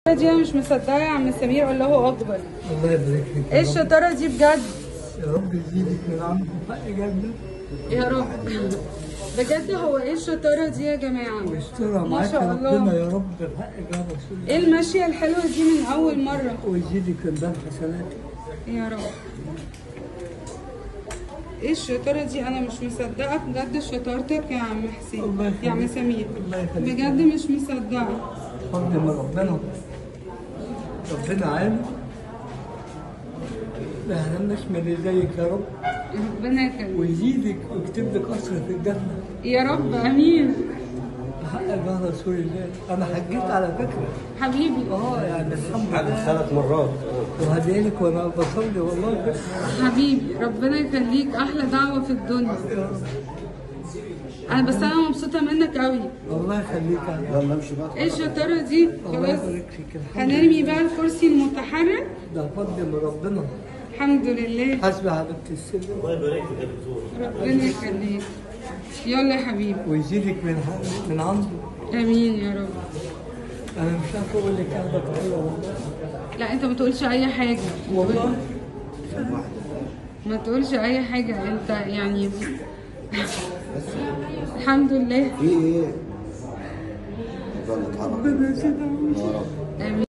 دي انا مش مصدقه يا عم سمير الله اكبر الله يبارك فيك ايه الشطاره دي بجد يا رب يزيدك من عنده حق جنة يا رب بجد هو ايه الشطاره دي يا جماعه ويسترها ما معاك شاء ربنا الله يا رب بحق جنة رسول الله ايه الماشيه الحلوه دي من اول مره ويزيدك من باب حسناتك يا رب ايه الشطاره دي انا مش مصدقه بجد شطارتك يا عم حسين الله يا عم يخليك. سمير الله يخليك. بجد مش مصدقه فضل من ربنا ربنا عالم لا هنمش من زيك يا رب ربنا يخليك ويزيدك ويكتب لك قصر في الجنة يا رب امين بحق جنة رسول الله أنا حجيت على فكرة حبيبي اه يعني الحمد حاجة لله ثلاث مرات وهديلك وانا بصلي والله حبيبي ربنا يخليك احلى دعوه في الدنيا انا بس انا مبسوطه منك قوي الله يخليك يا رب. يلا امشي بقى ايه الشطاره دي الله خلاص يبارك فيك الحمد هنرمي لله بقى الكرسي المتحرك ده فضل من ربنا الحمد لله حسبي حبيبتي السلم ربنا يخليك يلا يا حبيبي ويزيدك من من عنده امين يا رب انا مش عارف اقول لك اهدى تقول والله لا انت ما تقولش اي حاجه والله ما تقولش اي حاجه انت يعني الحمد لله في ايه؟ يلا اتحرك ربنا يزيدك يا رب امين